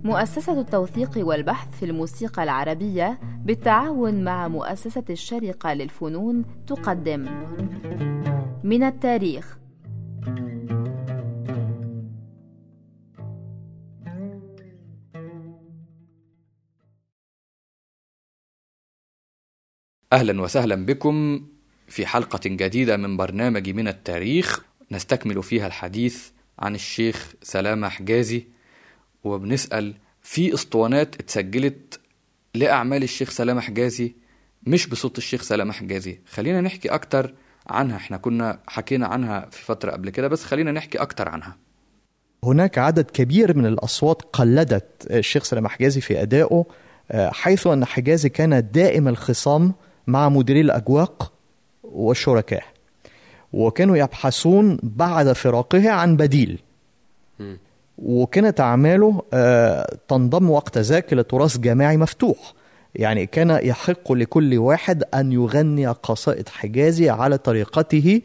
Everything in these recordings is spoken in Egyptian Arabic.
مؤسسة التوثيق والبحث في الموسيقى العربية بالتعاون مع مؤسسة الشرقة للفنون تقدم من التاريخ أهلا وسهلا بكم في حلقة جديدة من برنامج من التاريخ نستكمل فيها الحديث عن الشيخ سلامة حجازي وبنسأل في اسطوانات اتسجلت لأعمال الشيخ سلامة حجازي مش بصوت الشيخ سلامة حجازي خلينا نحكي أكتر عنها احنا كنا حكينا عنها في فترة قبل كده بس خلينا نحكي أكتر عنها هناك عدد كبير من الأصوات قلدت الشيخ سلامة حجازي في أدائه حيث أن حجازي كان دائم الخصام مع مديري الأجواق والشركاء وكانوا يبحثون بعد فراقه عن بديل وكانت أعماله تنضم وقت ذاك لتراث جماعي مفتوح يعني كان يحق لكل واحد أن يغني قصائد حجازي على طريقته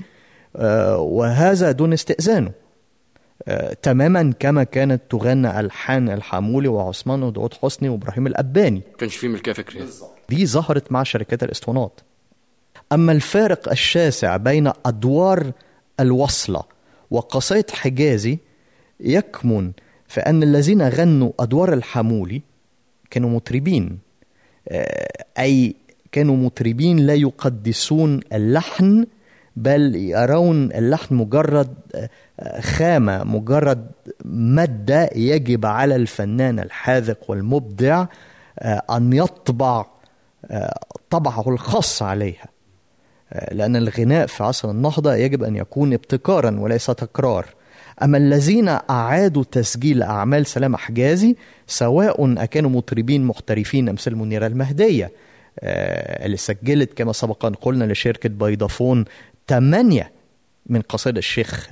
وهذا دون استئذانه تماما كما كانت تغنى ألحان الحمولي وعثمان وداود حسني وإبراهيم الأباني كانش في ملكية فكرية دي ظهرت مع شركات الاسطوانات أما الفارق الشاسع بين أدوار الوصلة وقصائد حجازي يكمن في أن الذين غنوا أدوار الحمولي كانوا مطربين أي كانوا مطربين لا يقدسون اللحن بل يرون اللحن مجرد خامة مجرد مادة يجب على الفنان الحاذق والمبدع أن يطبع طبعه الخاص عليها لأن الغناء في عصر النهضة يجب أن يكون ابتكارا وليس تكرار أما الذين أعادوا تسجيل أعمال سلام حجازي سواء أكانوا مطربين محترفين أمثال منيرة المهدية اللي سجلت كما سبق أن قلنا لشركة بيضافون ثمانية من قصائد الشيخ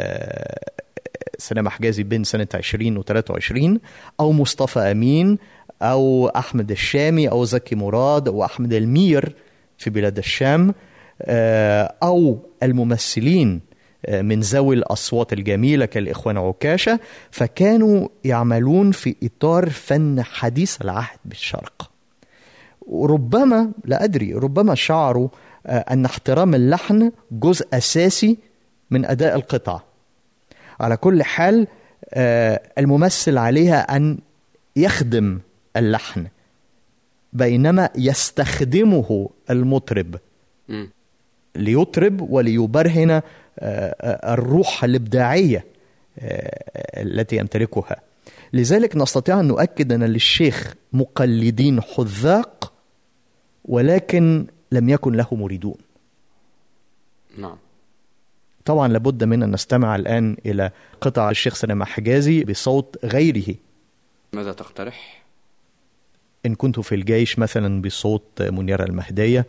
سلام حجازي بين سنة 20 و 23 أو مصطفى أمين أو أحمد الشامي أو زكي مراد أو أحمد المير في بلاد الشام أو الممثلين من ذوي الأصوات الجميلة كالإخوان عكاشة فكانوا يعملون في إطار فن حديث العهد بالشرق وربما لا أدري ربما شعروا أن احترام اللحن جزء أساسي من أداء القطعة على كل حال الممثل عليها أن يخدم اللحن بينما يستخدمه المطرب م. ليطرب وليبرهن الروح الإبداعية التي يمتلكها لذلك نستطيع أن نؤكد أن للشيخ مقلدين حذاق ولكن لم يكن له مريدون نعم طبعا لابد من أن نستمع الآن إلى قطع الشيخ سلامة حجازي بصوت غيره ماذا تقترح؟ إن كنت في الجيش مثلا بصوت منيرة المهدية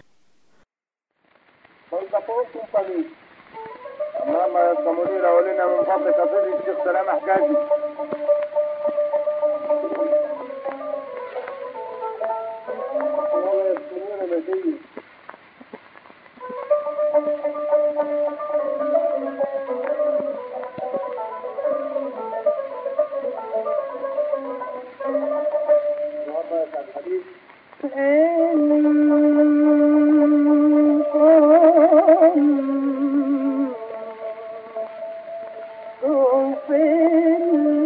اللهم يا منيرة ولنا من فضلك صلي الشيخ سلام حجازي اللهم يا منيرة Oh,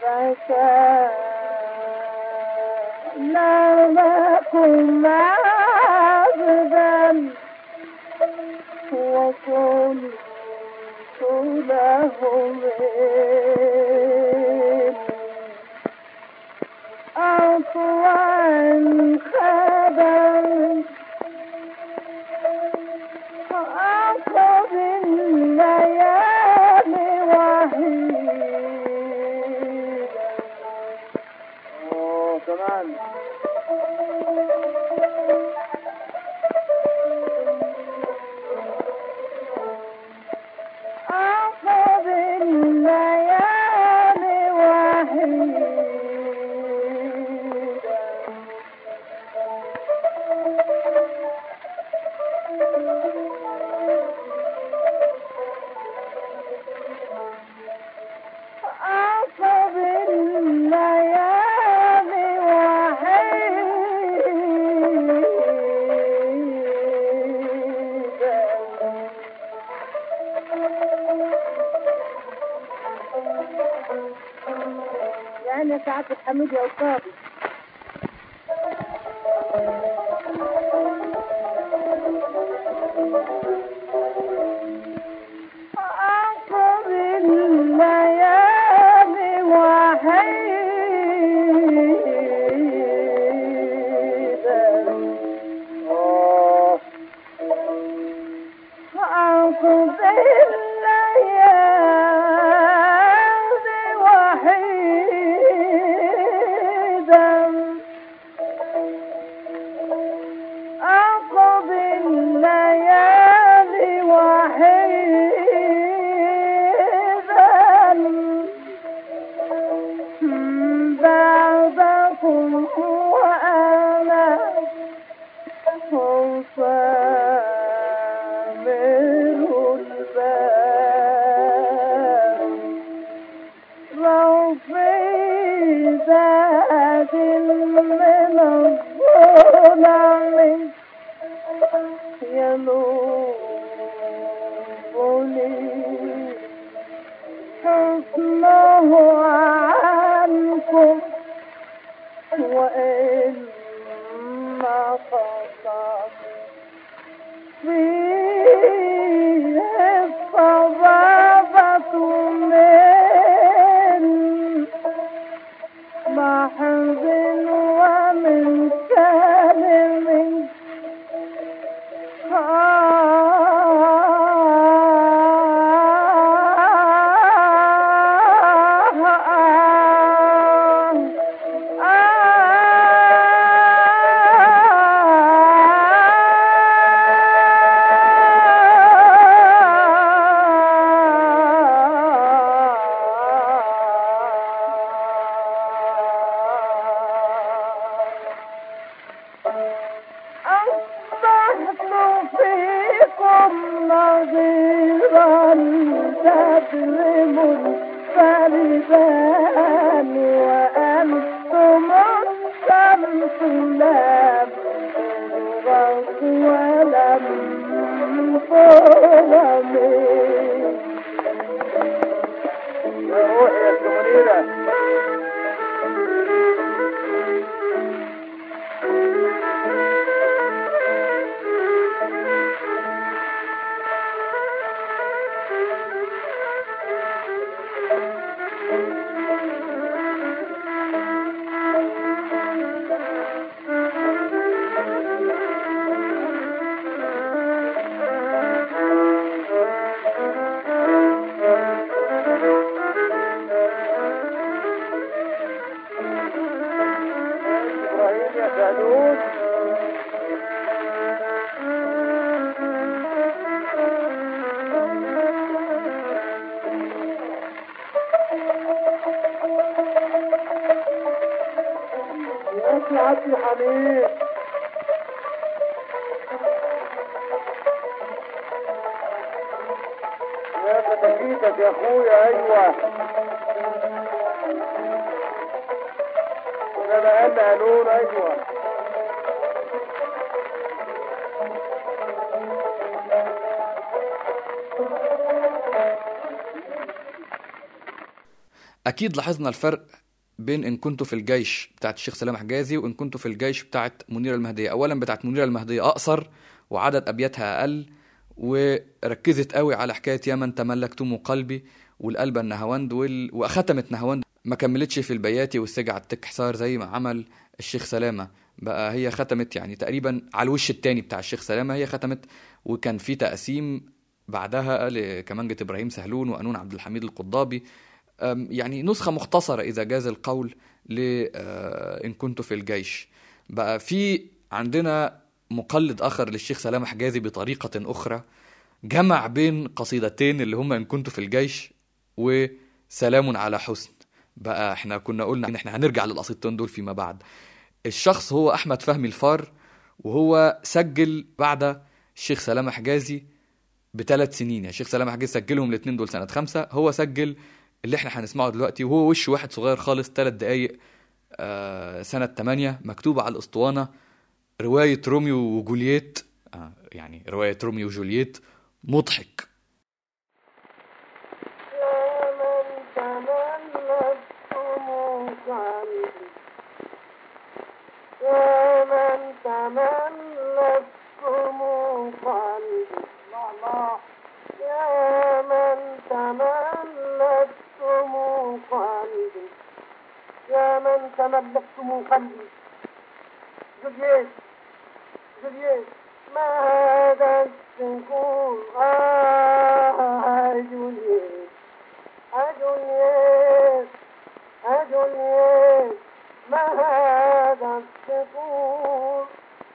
فكان لكم عبدا وكنت لهم أطوى خبر عقب الليالي وحيدا اه كمان عقب الليالي وحيدا عقب الليالي وحيدا يعني ساعات الحميد يا أستاذي عقب الليالي وحيدا اه عقب الليالي وحيدا عقب الليالي وحيدا بعدكم وأنا صامر الباب ربي ذات من الظلم ينوبني حسنه عنكم وإن قصد فيه الصبابة من محزن ومن كلم أصبحت فيكم نظيرا تظلم الفربان وأنتم الشمس لم تغرق ولم تظلمي يا روحي يا سمريرة إبراهيم يا فانوس يا أخي عبد الحميد يا فتاكيتك يا اخويا ايوه ده بقى قانون ايوه اكيد لاحظنا الفرق بين ان كنت في الجيش بتاعت الشيخ سلام حجازي وان كنت في الجيش بتاعت منير المهديه اولا بتاعت منير المهديه اقصر وعدد ابياتها اقل وركزت قوي على حكايه يا من تملكتم قلبي والقلب النهاوند وال... وختمت نهاوند ما كملتش في البياتي والسجع التك حصار زي ما عمل الشيخ سلامه بقى هي ختمت يعني تقريبا على الوش التاني بتاع الشيخ سلامه هي ختمت وكان في تقسيم بعدها لكمانجة ابراهيم سهلون وقانون عبد الحميد القضابي أم، يعني نسخة مختصرة إذا جاز القول ل آه، إن كنت في الجيش بقى في عندنا مقلد آخر للشيخ سلام حجازي بطريقة أخرى جمع بين قصيدتين اللي هما إن كنت في الجيش وسلام على حسن بقى احنا كنا قلنا ان احنا هنرجع للقصيدتين دول فيما بعد الشخص هو احمد فهمي الفار وهو سجل بعد الشيخ سلام حجازي بثلاث سنين يعني الشيخ سلام حجازي سجلهم الاثنين دول سنه خمسة هو سجل اللي احنا هنسمعه دلوقتي وهو وش واحد صغير خالص ثلاث دقايق آه سنه 8 مكتوبه على الاسطوانه روايه روميو وجولييت آه يعني روايه روميو وجولييت مضحك يا من تملكتم قلبي يا من تملكتم قلبي الله الله يا من تملكتم قلبي يا من تملكتم قلبي جولييت جولييت ما هذا السكون آه جولييت أجوليت أجوليت ما هذا السكون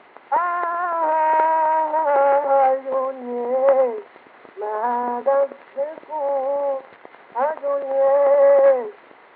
أجوليت ما هذا السكون أجوليت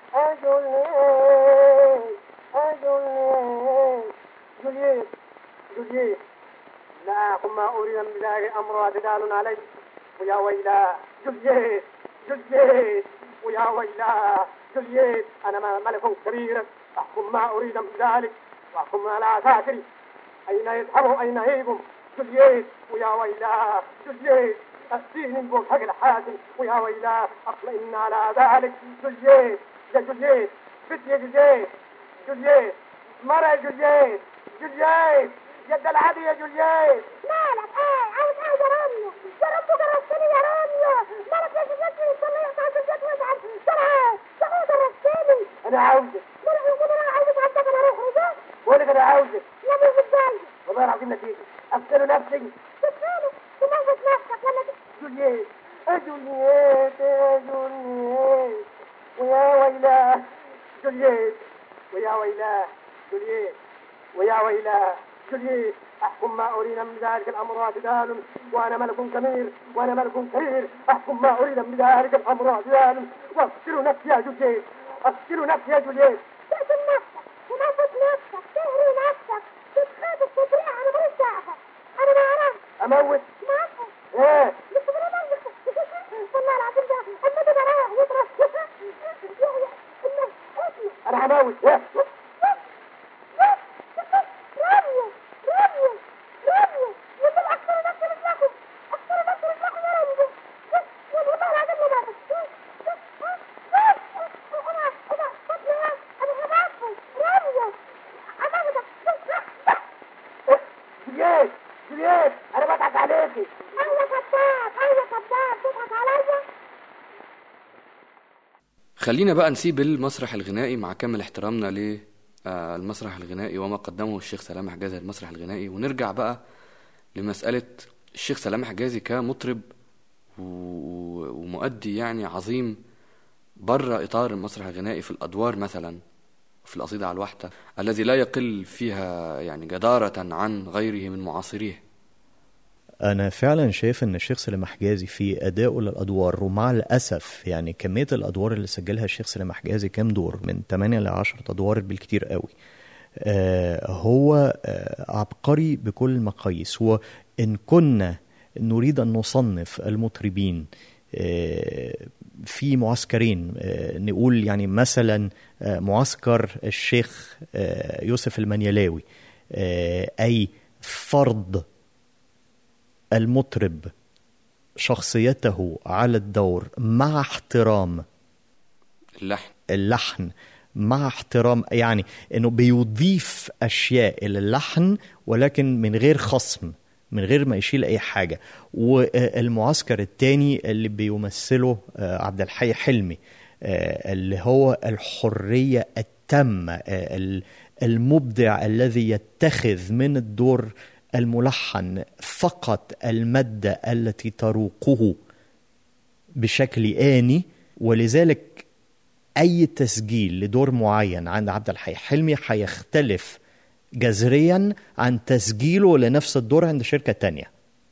أجوليت أجوليت جوليت جوليت لا ثم أريد من ذلك أمر اعتدال عليه ويا ويلا جليت جليت ويا ويلا جليت أنا ما- ملك كبير أحكم ما أريد من ذلك وأحكم على ساكري أين يذهبوا أين يهيبوا جليت ويا ويلا جليت أسيني بوفق الحاكم ويا ويلا أطمئن على ذلك جليت يا جليت بت يا جليت جليت مرة جليت جليت يد العدي يا جليت مالك ايه عاوز ايه يا راميو يا رب جرستني يا راميو مالك يا جدتي صلي يقطع الجد وازعل ترى تقول جرستني أنا عاوزك مالك يقول انا عاوز عندك انا اروح وده بقولك أنا عاوزك يا ابني ازاي والله العظيم نتيجة أفتن نفسي تتخيل تموت نفسك ولا تت- جولييت يا جولييت يا جولييت ويا ويلاه جولييت ويا ويلاه جولييت ويا ويلاه جولييت أحكم ما أريد من ذلك الأمر اعتدال وأنا ملك كبير وأنا ملك كبير أحكم ما أريد من ذلك الأمر اعتدال وأفكر نفسي يا جولييت أفكر نفسي يا جولييت تقتل نفسك تموت نفسك تهري نفسك تتخاطب تطيع انا ماليش دعوه انا ما اعرفش أموت ما اعرفش إيه بس انا مالك والله العظيم ده النبي ده رايح يضرب يحيى النبي اسمه أنا هموت إيه راميو راميو راميو يقول اكثر نفس رجلكم اكثر نفس رجلكم يا راميو والله العظيم ما بعرف انا انا فاطمه انا هبعثه راميو امامك جولييت جولييت أنا بضحك عليكي ايوه كذاب ايوه كذاب تضحك عليا خلينا بقى نسيب المسرح الغنائي مع كامل احترامنا للمسرح الغنائي وما قدمه الشيخ سلام حجازي للمسرح الغنائي ونرجع بقى لمسألة الشيخ سلام حجازي كمطرب و- و- ومؤدي يعني عظيم بره إطار المسرح الغنائي في الأدوار مثلا في القصيدة على الوحدة الذي لا يقل فيها يعني جدارة عن غيره من معاصريه أنا فعلا شايف إن الشيخ سليم حجازي في أدائه للأدوار ومع الأسف يعني كمية الأدوار اللي سجلها الشيخ سليم حجازي كام دور من 8 ل 10 أدوار بالكتير قوي آه هو آه عبقري بكل المقاييس وإن كنا نريد أن نصنف المطربين آه في معسكرين آه نقول يعني مثلا آه معسكر الشيخ آه يوسف المنيلاوي آه أي فرض المطرب شخصيته على الدور مع احترام اللحن اللحن مع احترام يعني انه بيضيف اشياء الى اللحن ولكن من غير خصم من غير ما يشيل اي حاجه والمعسكر الثاني اللي بيمثله آه، عبد الحي حلمي آه، اللي هو الحريه التامه آه، ال- المبدع الذي يتخذ من الدور الملحن فقط الماده التي تروقه بشكل آني ولذلك أي تسجيل لدور معين عند عبد الحي حلمي هيختلف جذريا عن تسجيله لنفس الدور عند شركة تانية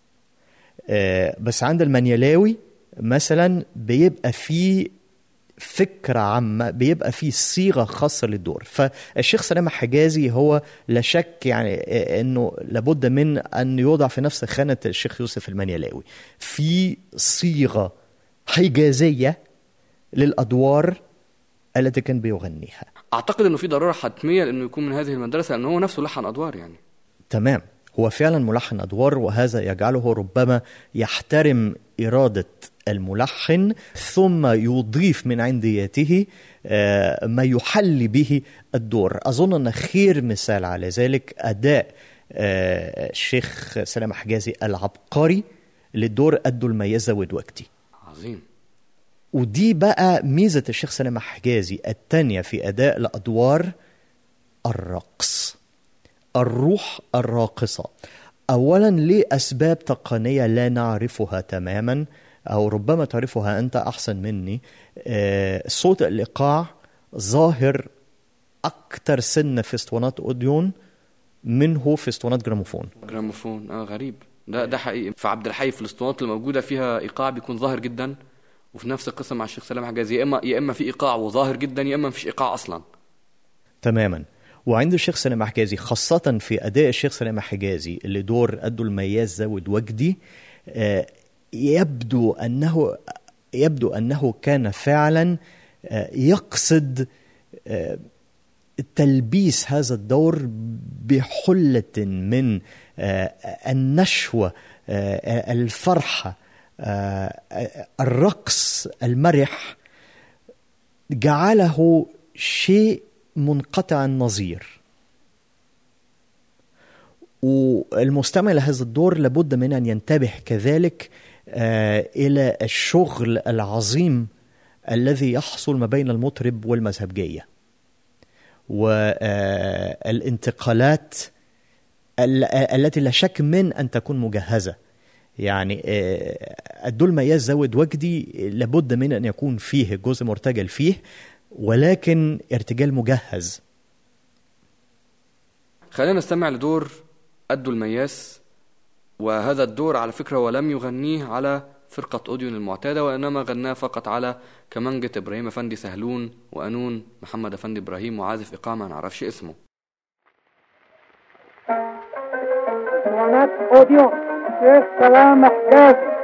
آه، بس عند المنيلاوي مثلا بيبقى فيه فكرة عامة بيبقى فيه صيغة خاصة للدور فالشيخ سلامة حجازي هو لا شك يعني آه، انه لابد من ان يوضع في نفس خانة الشيخ يوسف المنيلاوي في صيغة حجازية للأدوار التي كان بيغنيها اعتقد انه في ضروره حتميه لانه يكون من هذه المدرسه لانه هو نفسه لحن ادوار يعني تمام هو فعلا ملحن أدوار وهذا يجعله ربما يحترم إرادة الملحن ثم يضيف من عنديته آه، ما يحل به الدور أظن أن خير مثال على ذلك أداء آه، الشيخ سلام حجازي العبقري للدور أدوا الميزة ودوكتي عظيم ودي بقى ميزة الشيخ سلام حجازي التانية في أداء الأدوار الرقص الروح الراقصة أولا لأسباب تقنية لا نعرفها تماما أو ربما تعرفها أنت أحسن مني آه، صوت الإيقاع ظاهر أكثر سنة في اسطوانات أوديون منه في اسطوانات جراموفون جراموفون اه غريب ده ده حقيقي في عبد الحي في الاسطوانات اللي موجوده فيها ايقاع بيكون ظاهر جدا وفي نفس القصه مع الشيخ سلام حجازي يا اما يا اما في ايقاع وظاهر جدا يا اما مفيش ايقاع اصلا تماما وعند الشيخ سلام حجازي خاصة في أداء الشيخ سلام حجازي اللي دور أدوا المياز زود وجدي آه، يبدو أنه يبدو أنه كان فعلا آه، يقصد آه، تلبيس هذا الدور بحلة من آه، النشوة آه، الفرحة آه، الرقص المرح جعله شيء منقطع النظير والمستمع لهذا الدور لابد من ان ينتبه كذلك آه، الى الشغل العظيم الذي يحصل ما بين المطرب والمذهبجيه والانتقالات التي لا شك من ان تكون مجهزه يعني آه، الدول مياز زود وجدي لابد من ان يكون فيه جزء مرتجل فيه ولكن ارتجال مجهز خلينا نستمع لدور أدوا المياس وهذا الدور على فكرة ولم يغنيه على فرقة أوديون المعتادة وإنما غناه فقط على كمانجة إبراهيم أفندي سهلون وقانون محمد أفندي إبراهيم وعازف إيقاع ما نعرفش اسمه اسطوانات اوديو شيخ سلام حجازي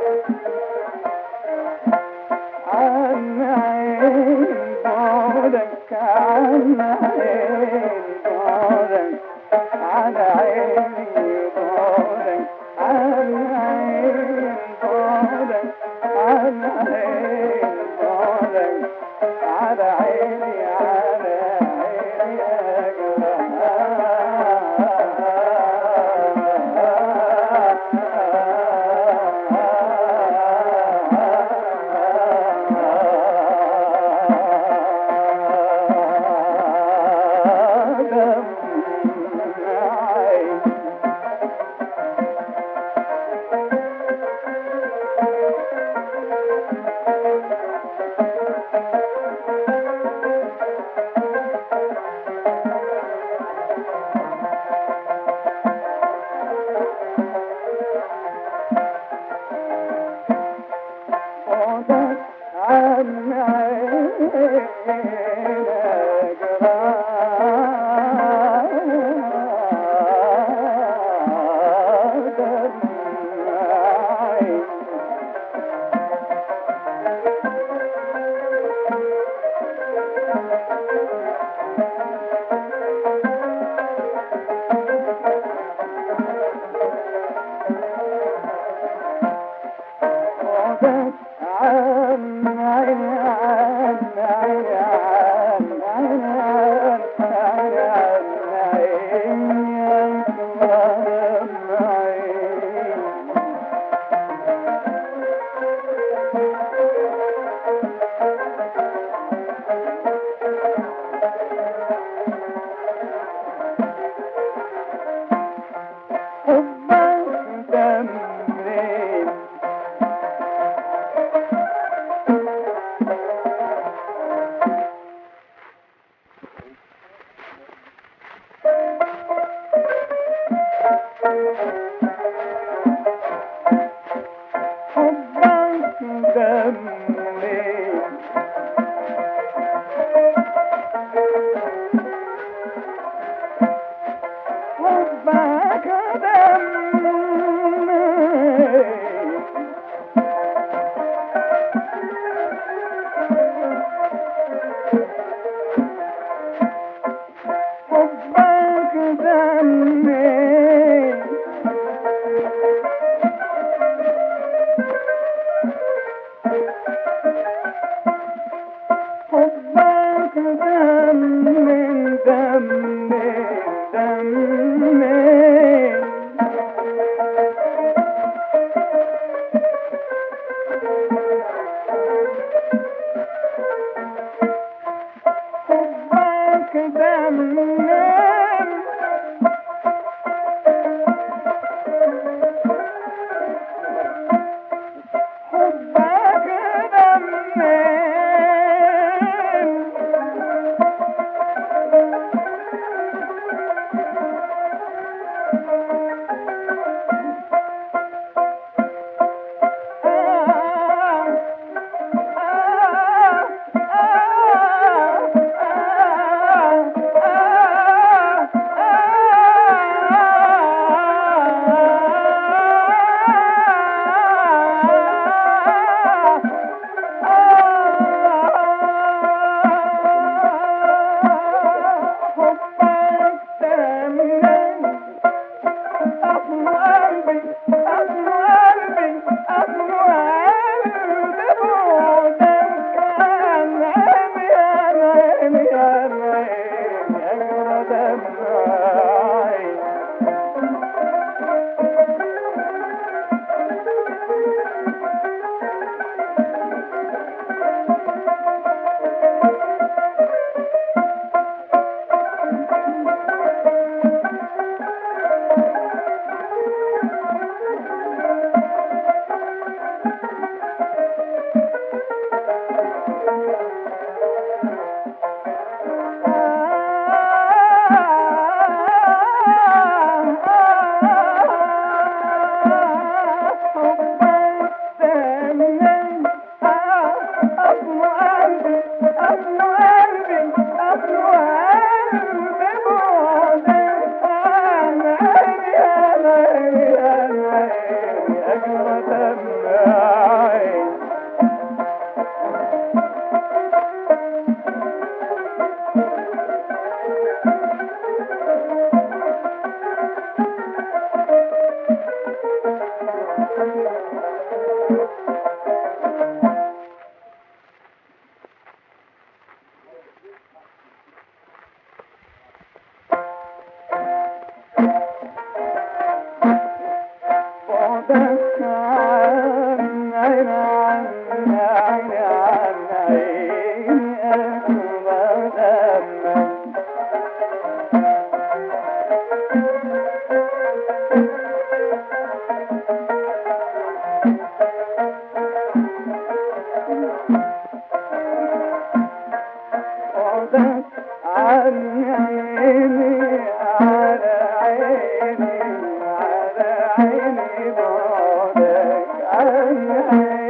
عن عين بعدك عن عين بعدك عن عيني بعدك عن عين بعدك عن عين بعدك على عيني على عيني أجمعين بعدك عن عينك غادر معي بعدك عن عين عن عين عن عين عن عين عن عين غرام عين حبك تمرين حبك دمي حبك دمي حبك دمي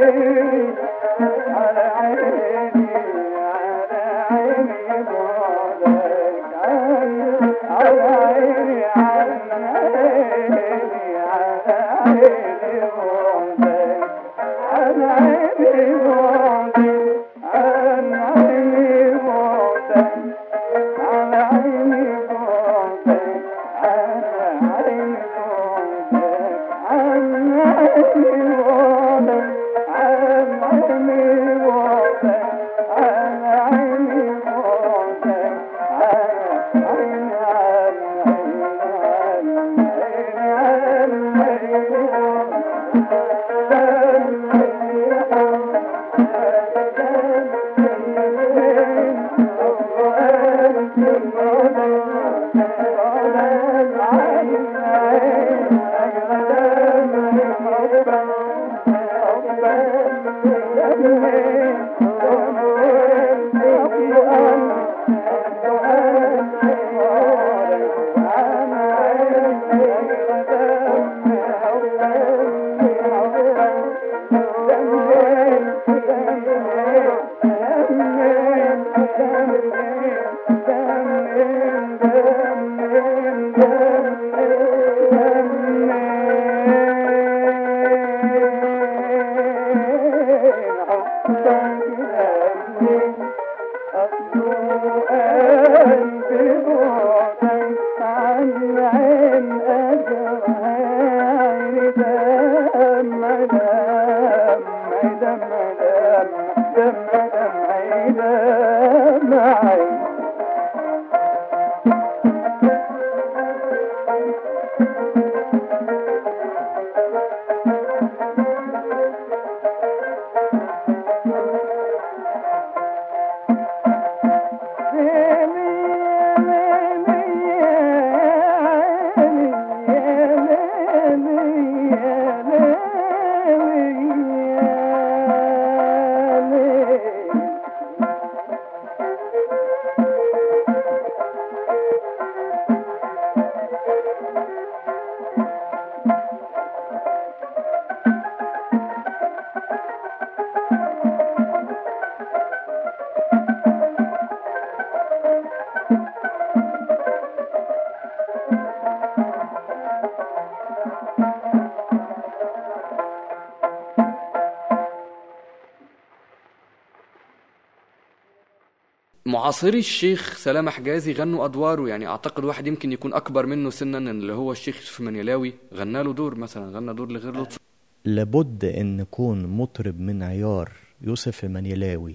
معاصري الشيخ سلامة حجازي غنوا أدواره يعني أعتقد واحد يمكن يكون أكبر منه سنا اللي هو الشيخ يوسف المنيلاوي غنى له دور مثلا غنى دور لغير لطفي لابد ان يكون مطرب من عيار يوسف المنيلاوي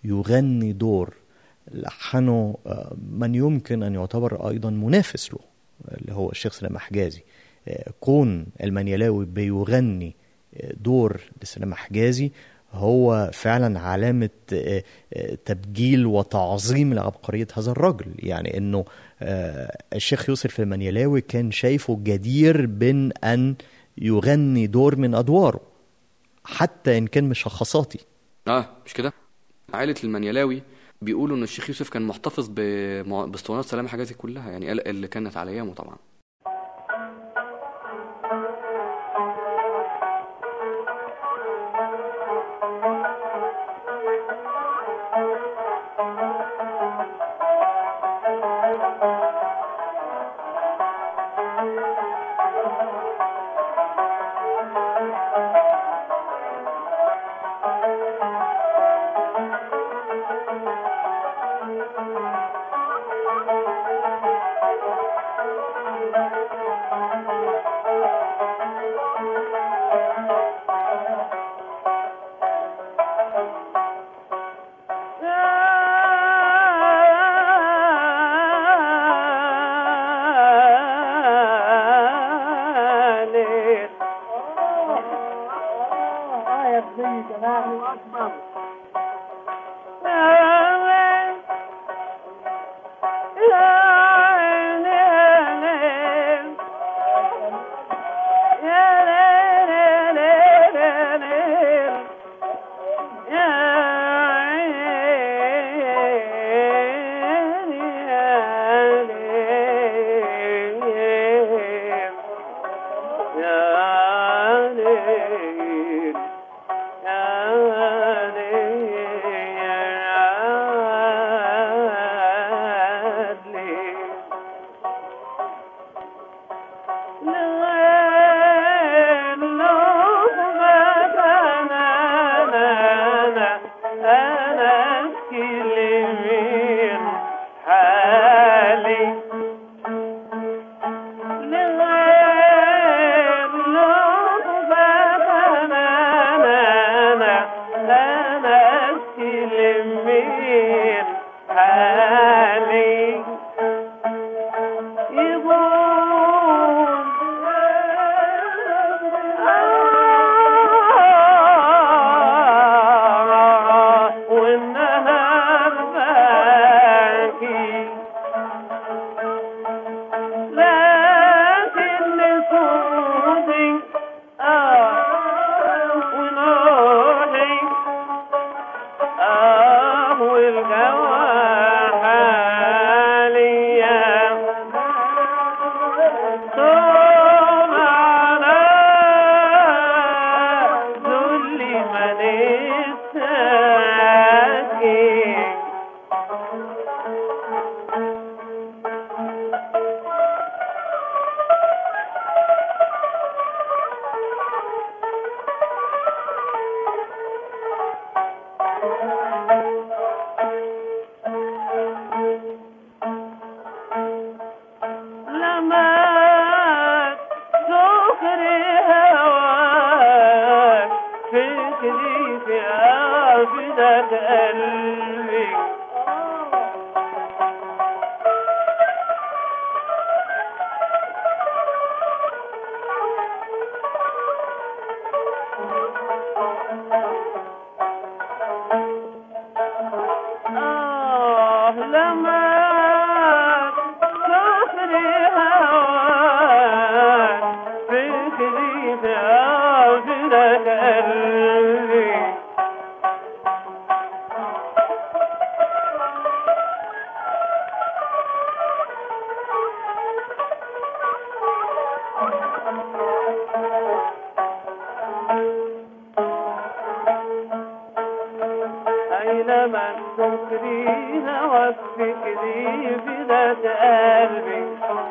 يغني دور لحنه آه، من يمكن ان يعتبر ايضا منافس له اللي هو الشيخ سلام حجازي آه، كون المنيلاوي بيغني آه، دور لسلام حجازي هو فعلا علامة آه، آه، تبجيل وتعظيم لعبقرية هذا الرجل يعني انه آه، الشيخ يوسف المنيلاوي كان شايفه جدير بين ان يغني دور من ادواره حتى ان كان مشخصاتي اه مش كده عائلة المنيلاوي بيقولوا ان الشيخ يوسف كان محتفظ بمع- باسطوانات سلامة حجازي كلها يعني ال- اللي كانت على ايامه طبعا يا فداك قلبي آه لما سافري هواك فكري في عافرك قلبي أينما تكري هواك فكري في ذات قلبي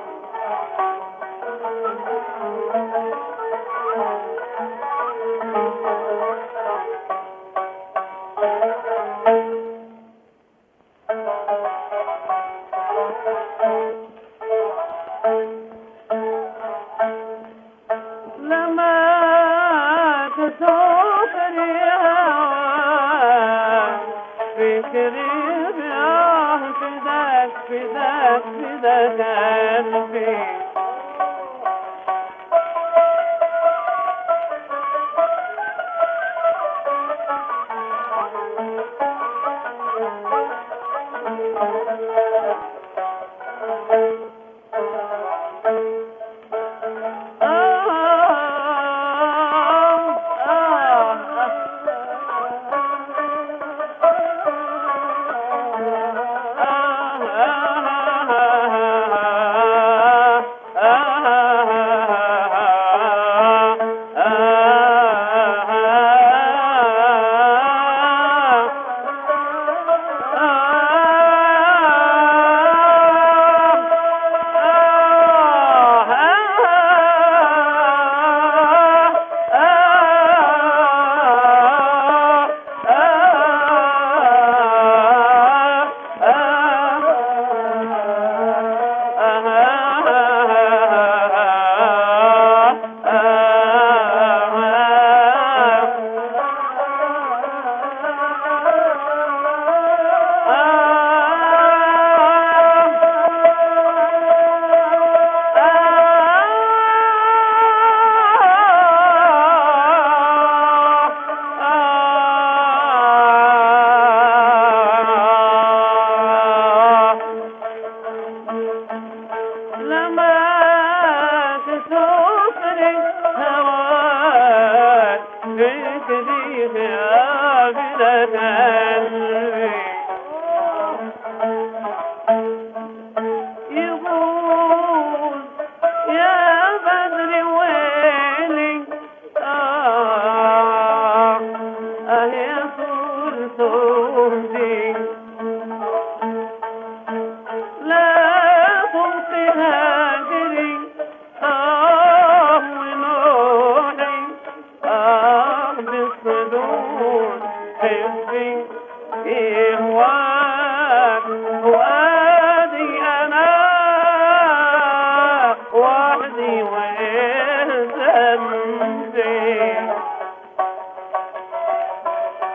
لما تسافري هواك فكري بآه فداك فداك فداك قلبي لما تسافري هواك فكري في عافية قلبي يقول يا بدر ويلي آه آه يا طول صوتي لا تبقي هاجري آه ونوحي آه بالصدور حبي إهواك وأدي أنا وحدي وإيه ذنبي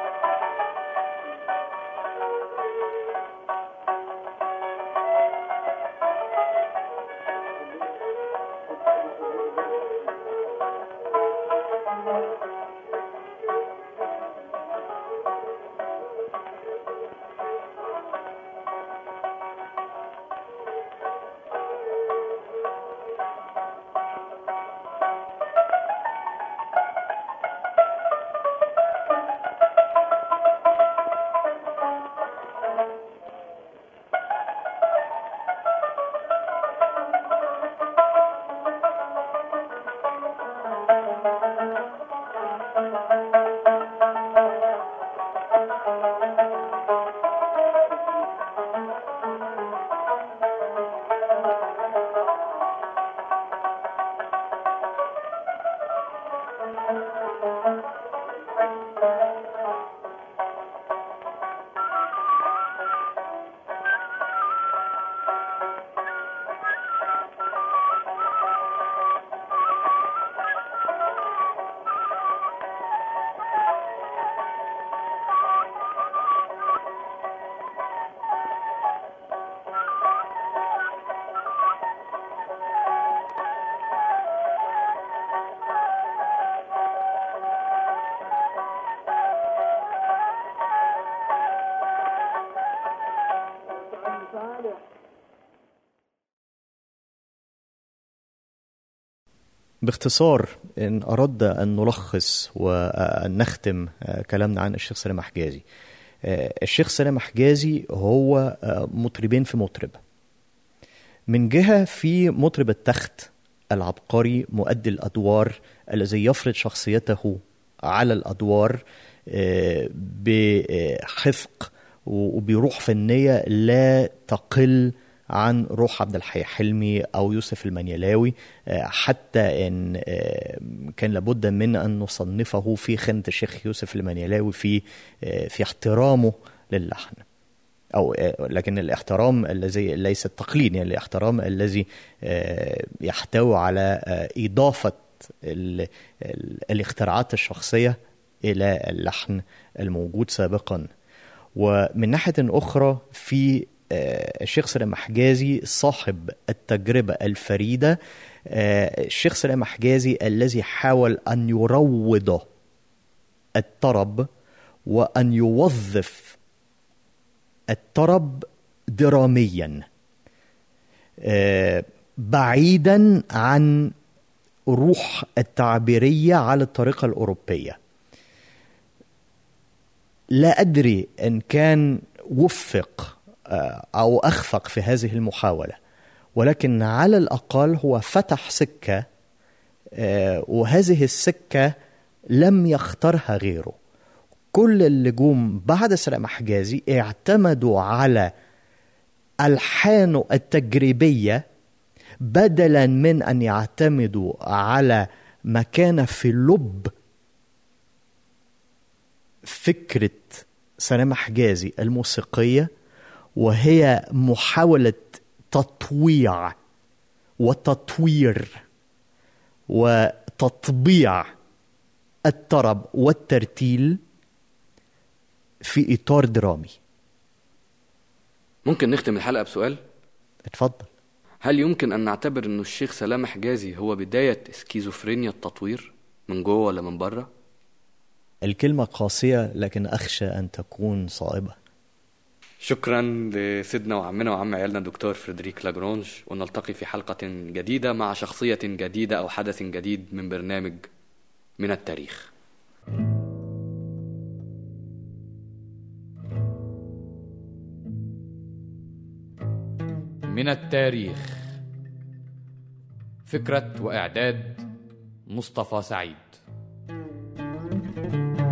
باختصار إن أردنا أن نلخص وأن نختم آه، كلامنا عن الشيخ سلام حجازي آه، الشيخ سلام حجازي هو آه، مطربين في مطرب من جهة في مطرب التخت العبقري مؤدي الأدوار الذي يفرض شخصيته على الأدوار آه، بحفق وبروح فنية لا تقل عن روح عبد الحي حلمي أو يوسف المنيلاوي آه، حتى إن آه، كان لابد من أن نصنفه في خانة الشيخ يوسف المنيلاوي في آه، في احترامه للحن او آه، لكن الاحترام الذي ليس التقليد يعني الاحترام الذي آه، يحتوي على آه، اضافه ال- ال- الاختراعات الشخصيه الى اللحن الموجود سابقا ومن ناحيه اخرى في آه، الشيخ سلام حجازي صاحب التجربه الفريده آه، الشيخ سلام حجازي الذي حاول ان يروض الطرب وان يوظف الطرب دراميا آه، بعيدا عن روح التعبيرية على الطريقة الأوروبية لا أدري إن كان وفق آه، أو أخفق في هذه المحاولة ولكن على الأقل هو فتح سكة آه، وهذه السكة لم يختارها غيره كل اللي جم بعد سلام حجازي اعتمدوا على ألحانه التجريبية بدلا من أن يعتمدوا على ما كان في لب فكرة سلام حجازي الموسيقية وهي محاولة تطويع وتطوير وتطبيع الطرب والترتيل في إطار درامي ممكن نختم الحلقة بسؤال اتفضل هل يمكن أن نعتبر أنه الشيخ سلام حجازي هو بداية سكيزوفرينيا التطوير من جوه ولا من بره؟ الكلمة قاسية لكن أخشى أن تكون صائبة شكرا لسيدنا وعمنا وعم عيالنا الدكتور فريدريك لاجرونج ونلتقي في حلقة جديدة مع شخصية جديدة أو حدث جديد من برنامج من التاريخ من التاريخ فكرة وإعداد مصطفى سعيد